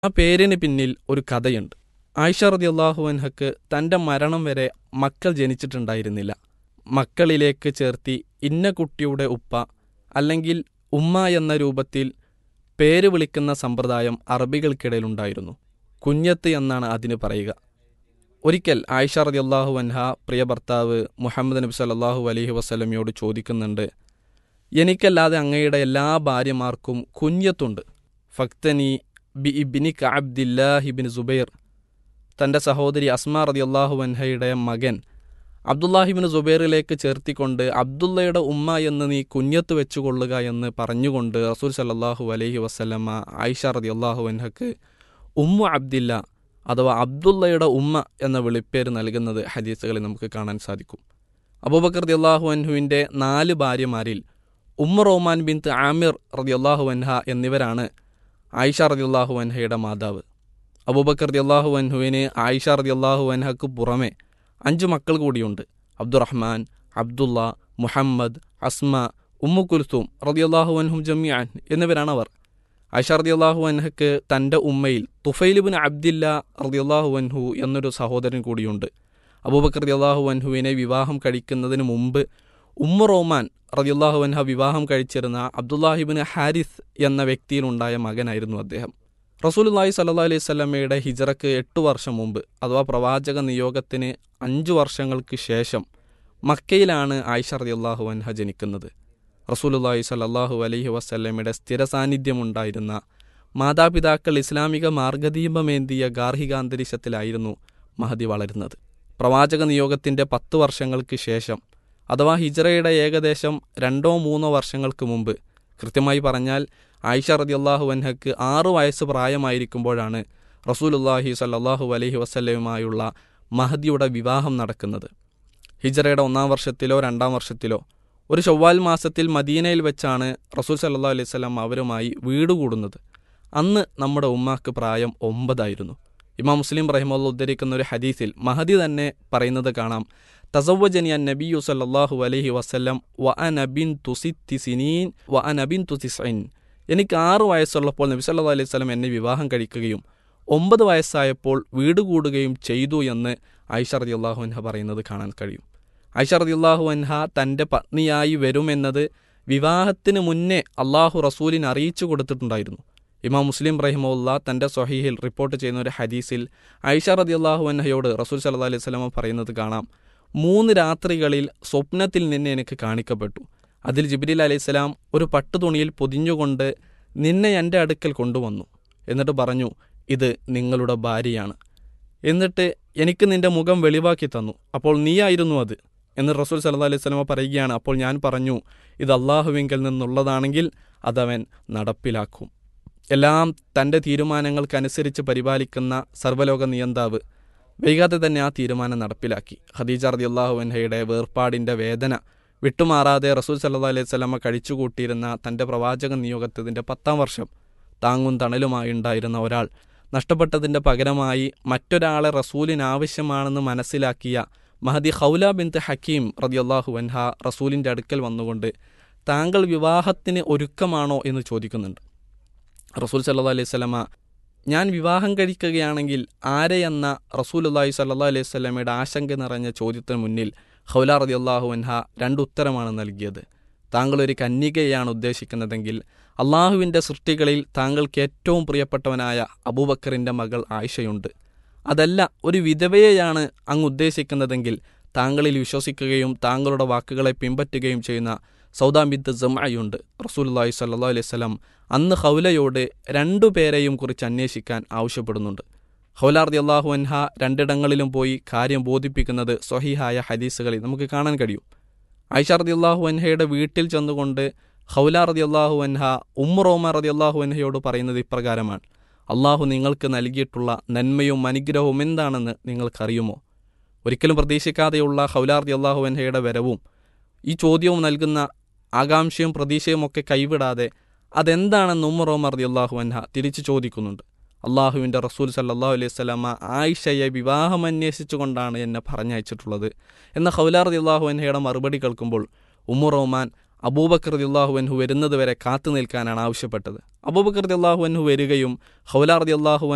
ആ പേരിന് പിന്നിൽ ഒരു കഥയുണ്ട് ആയിഷ റളിയല്ലാഹു അൻഹക്ക് തൻ്റെ മരണം വരെ മക്കൾ ജനിച്ചിട്ടുണ്ടായിരുന്നില്ല മക്കളിലേക്ക് ചേർത്തി ഇന്ന കുട്ടിയുടെ ഉപ്പ അല്ലെങ്കിൽ ഉമ്മ എന്ന രൂപത്തിൽ പേര് വിളിക്കുന്ന സമ്പ്രദായം അറബികൾക്കിടയിലുണ്ടായിരുന്നു കുഞ്ഞത്ത് എന്നാണ് അതിന് പറയുക ഒരിക്കൽ ആയിഷ റളിയല്ലാഹു അൻഹ പ്രിയ ഭർത്താവ് മുഹമ്മദ് നബി സല്ലല്ലാഹു അലൈഹി വസല്ലമയോട് ചോദിക്കുന്നുണ്ട് എനിക്കല്ലാതെ അങ്ങയുടെ എല്ലാ ഭാര്യമാർക്കും കുഞ്ഞത്തുണ്ട് ഫക്തനി ബി ഇബിനി അബ്ദില്ലാഹിബിൻ സുബൈർ തൻ്റെ സഹോദരി അസ്മാ റളിയല്ലാഹു അൻഹയുടെ മകൻ അബ്ദുല്ലാഹിബിൻ സുബൈറിലേക്ക് ചേർത്തിക്കൊണ്ട് അബ്ദുള്ളയുടെ ഉമ്മ എന്ന് നീ കുഞ്ഞത്ത് വെച്ചുകൊള്ളുക എന്ന് പറഞ്ഞുകൊണ്ട് റസൂൽ സല്ലല്ലാഹു അലൈഹി വസല്ലമ്മ ആയിഷ റളിയല്ലാഹു അൻഹക്ക് ഉമ്മു അബ്ദില്ല അഥവാ അബ്ദുള്ളയുടെ ഉമ്മ എന്ന വിളിപ്പേര് നൽകുന്നത് ഹദീസുകളിൽ നമുക്ക് കാണാൻ സാധിക്കും അബൂബക്കർ റളിയല്ലാഹു അൻഹുവിൻ്റെ നാല് ഭാര്യമാരിൽ ഉമ്മ റോമാൻ ബിൻത്ത് ആമിർ റളിയല്ലാഹു അൻഹ എന്നിവരാണ് ആയിഷ റളിയല്ലാഹു അൻഹയുടെ മാതാവ് അബൂബക്കർ റളിയല്ലാഹു അൻഹുവിന് ആയിഷ റളിയല്ലാഹു അൻഹക്ക് പുറമെ അഞ്ച് മക്കൾ കൂടിയുണ്ട് അബ്ദുറഹ്മാൻ അബ്ദുള്ള മുഹമ്മദ് അസ്മ ഉമ്മു കുൽസൂം റളിയല്ലാഹു അൻഹും ജമിയാൻ എന്നിവരാണ് അവർ ആയിഷ റളിയല്ലാഹു അൻഹക്ക് തൻ്റെ ഉമ്മയിൽ തുഫൈലിബിൻ അബ്ദില്ല റളിയല്ലാഹു അൻഹു എന്നൊരു സഹോദരൻ കൂടിയുണ്ട് അബൂബക്കർ റളിയല്ലാഹു അൻഹുവിനെ വിവാഹം കഴിക്കുന്നതിന് മുമ്പ് ഉമ്മ റോമാൻ റളിയല്ലാഹു അൻഹ വിവാഹം കഴിച്ചിരുന്ന അബ്ദുല്ലാഹിബിൻ ഹാരിസ് എന്ന വ്യക്തിയിലുണ്ടായ മകനായിരുന്നു അദ്ദേഹം റസൂലുല്ലാഹി സല്ലല്ലാഹു അലൈഹി സ്വലമയുടെ ഹിജറക്ക് എട്ട് വർഷം മുമ്പ് അഥവാ പ്രവാചക നിയോഗത്തിന് അഞ്ചു വർഷങ്ങൾക്ക് ശേഷം മക്കയിലാണ് ആയിഷ റളിയല്ലാഹു അൻഹ ജനിക്കുന്നത് റസൂലുല്ലാഹി സല്ലല്ലാഹു അലൈഹി വസല്ലമയുടെ സ്ഥിര സാന്നിധ്യമുണ്ടായിരുന്ന മാതാപിതാക്കൾ ഇസ്ലാമിക മാർഗദീപമേന്തിയ ഗാർഹികാന്തരീക്ഷത്തിലായിരുന്നു മഹദി വളരുന്നത് പ്രവാചക നിയോഗത്തിൻ്റെ പത്ത് വർഷങ്ങൾക്ക് ശേഷം അഥവാ ഹിജറയുടെ ഏകദേശം രണ്ടോ മൂന്നോ വർഷങ്ങൾക്ക് മുമ്പ് കൃത്യമായി പറഞ്ഞാൽ ആയിഷ റളിയല്ലാഹു അൻഹക്ക് ആറു വയസ്സ് പ്രായമായിരിക്കുമ്പോഴാണ് റസൂലുല്ലാഹി സല്ലല്ലാഹു അലൈഹി വസല്ലയുമായുള്ള മഹദിയുടെ വിവാഹം നടക്കുന്നത് ഹിജറയുടെ ഒന്നാം വർഷത്തിലോ രണ്ടാം വർഷത്തിലോ ഒരു ചൊവ്വാൽ മാസത്തിൽ മദീനയിൽ വെച്ചാണ് റസൂൽ സല്ലല്ലാഹു അലൈഹി വസല്ലം അവരുമായി വീട് കൂടുന്നത് അന്ന് നമ്മുടെ ഉമ്മാക്ക് പ്രായം ഒമ്പതായിരുന്നു ഇമാം മുസ്ലിം റഹിമുള്ള ഉദ്ധരിക്കുന്ന ഒരു ഹദീസിൽ മഹദി തന്നെ പറയുന്നത് കാണാം തസവ്വജനി അൻ നബിയു സല്ലല്ലാഹു അലൈഹി വസല്ലം വ അനബിൻ തുസിത്തി സിനീൻ വ അനബിൻ തുസിസൈൻ എനിക്ക് ആറു വയസ്സുള്ളപ്പോൾ നബി സല്ലല്ലാഹു അലൈഹി വസല്ലം എന്നെ വിവാഹം കഴിക്കുകയും ഒമ്പത് വയസ്സായപ്പോൾ വീട് കൂടുകയും ചെയ്തു എന്ന് ആയിഷ റളിയല്ലാഹു അൻഹ പറയുന്നത് കാണാൻ കഴിയും ആയിഷ റളിയല്ലാഹു അൻഹ തൻ്റെ പത്നിയായി വരുമെന്നത് വിവാഹത്തിന് മുന്നേ അള്ളാഹു റസൂലിന് അറിയിച്ചു കൊടുത്തിട്ടുണ്ടായിരുന്നു ഇമാം മുസ്ലിം റഹിമുല്ല തൻ്റെ സ്വഹീഹിൽ റിപ്പോർട്ട് ചെയ്യുന്ന ഒരു ഹദീസിൽ ഐഷ റദിയല്ലാഹു അൻഹയോട് റസൂൽ സല്ലാ അലൈഹി സ്വലമ പറയുന്നത് കാണാം മൂന്ന് രാത്രികളിൽ സ്വപ്നത്തിൽ നിന്നെ എനിക്ക് കാണിക്കപ്പെട്ടു അതിൽ ജിബ്രീൽ അലൈഹിസ്സലാം ഒരു പട്ടുതുണിയിൽ പൊതിഞ്ഞുകൊണ്ട് നിന്നെ എൻ്റെ അടുക്കൽ കൊണ്ടുവന്നു എന്നിട്ട് പറഞ്ഞു ഇത് നിങ്ങളുടെ ഭാര്യയാണ് എന്നിട്ട് എനിക്ക് നിന്റെ മുഖം വെളിവാക്കി തന്നു അപ്പോൾ നീയായിരുന്നു അത് എന്ന് റസൂൽ സല്ലാ അലൈഹി സ്വലമ പറയുകയാണ് അപ്പോൾ ഞാൻ പറഞ്ഞു ഇത് അള്ളാഹുവിങ്കിൽ നിന്നുള്ളതാണെങ്കിൽ അതവൻ നടപ്പിലാക്കും എല്ലാം തൻ്റെ തീരുമാനങ്ങൾക്കനുസരിച്ച് പരിപാലിക്കുന്ന സർവ്വലോക നിയന്താവ് വൈകാതെ തന്നെ ആ തീരുമാനം നടപ്പിലാക്കി ഖദീജ റതി അള്ളാഹു അൻഹയുടെ വേർപാടിൻ്റെ വേദന വിട്ടുമാറാതെ റസൂൽ സല്ലാ അലൈഹി സ്വലമ കഴിച്ചുകൂട്ടിയിരുന്ന തൻ്റെ പ്രവാചക നിയോഗത്തിൻ്റെ പത്താം വർഷം താങ്ങും തണലുമായി ഉണ്ടായിരുന്ന ഒരാൾ നഷ്ടപ്പെട്ടതിൻ്റെ പകരമായി മറ്റൊരാളെ റസൂലിന് ആവശ്യമാണെന്ന് മനസ്സിലാക്കിയ മഹദി ഖൗല ബിന്ത് ഹക്കീം റതിയല്ലാഹു അൻഹ റസൂലിൻ്റെ അടുക്കൽ വന്നുകൊണ്ട് താങ്കൾ വിവാഹത്തിന് ഒരുക്കമാണോ എന്ന് ചോദിക്കുന്നുണ്ട് റസൂൽ സല്ലാ അലൈഹി സ്വലമ ഞാൻ വിവാഹം കഴിക്കുകയാണെങ്കിൽ ആരെയെന്ന റസൂൽ അള്ളാഹി സല്ലാ അലൈഹി സ്വലമയുടെ ആശങ്ക നിറഞ്ഞ ചോദ്യത്തിന് മുന്നിൽ ഖൗല റതി അള്ളാഹു അൻഹ രണ്ടുത്തരമാണ് നൽകിയത് താങ്കൾ ഒരു കന്യകയാണ് ഉദ്ദേശിക്കുന്നതെങ്കിൽ അള്ളാഹുവിൻ്റെ സൃഷ്ടികളിൽ താങ്കൾക്ക് ഏറ്റവും പ്രിയപ്പെട്ടവനായ അബൂബക്കറിൻ്റെ മകൾ ആയിഷയുണ്ട് അതല്ല ഒരു വിധവയെയാണ് അങ്ങ് ഉദ്ദേശിക്കുന്നതെങ്കിൽ താങ്കളിൽ വിശ്വസിക്കുകയും താങ്കളുടെ വാക്കുകളെ പിൻപറ്റുകയും ചെയ്യുന്ന സൗദാബിദ് ജംഅയുണ്ട് റസൂലുല്ലാഹി സല്ലാ അലൈഹി സ്വലം അന്ന് ഹൗലയോട് രണ്ടു പേരെയും കുറിച്ച് അന്വേഷിക്കാൻ ആവശ്യപ്പെടുന്നുണ്ട് ഹൗലാർദി അള്ളാഹു അൻഹ രണ്ടിടങ്ങളിലും പോയി കാര്യം ബോധിപ്പിക്കുന്നത് സ്വഹിഹായ ഹദീസുകളിൽ നമുക്ക് കാണാൻ കഴിയും ഐഷ റതി അള്ളാഹു അൻഹയുടെ വീട്ടിൽ ചെന്നുകൊണ്ട് ഹൗല റതി അള്ളാഹു അൻഹ ഉമ്മ റോമ റതി അള്ളാഹു അൻഹയോട് പറയുന്നത് ഇപ്രകാരമാണ് അള്ളാഹു നിങ്ങൾക്ക് നൽകിയിട്ടുള്ള നന്മയും അനുഗ്രഹവും എന്താണെന്ന് നിങ്ങൾക്കറിയുമോ ഒരിക്കലും പ്രതീക്ഷിക്കാതെയുള്ള ഹൗലാർദി അള്ളാഹു അൻഹയുടെ വരവും ഈ ചോദ്യവും നൽകുന്ന ആകാംക്ഷയും പ്രതീക്ഷയും ഒക്കെ കൈവിടാതെ അതെന്താണെന്ന് ഉമ്മ റോമ റതി അള്ളാഹു അൻഹ തിരിച്ചു ചോദിക്കുന്നുണ്ട് അള്ളാഹുവിൻ്റെ റസൂൽ സല്ലാഹു അലൈഹി സ്വലാമ ആയിഷയെ വിവാഹം അന്വേഷിച്ചുകൊണ്ടാണ് എന്നെ പറഞ്ഞയച്ചിട്ടുള്ളത് എന്ന ഹൗലാർ അള്ളാഹു അൻഹയുടെ മറുപടി കേൾക്കുമ്പോൾ ഉമ്മു റഹ്മാൻ അബൂബക്കർ അള്ളാഹു അൻഹു വരുന്നത് വരെ കാത്തു നിൽക്കാനാണ് ആവശ്യപ്പെട്ടത് അബൂബക്കർ അള്ളാഹു അൻഹു വരികയും ഹൗലാർ അള്ളാഹു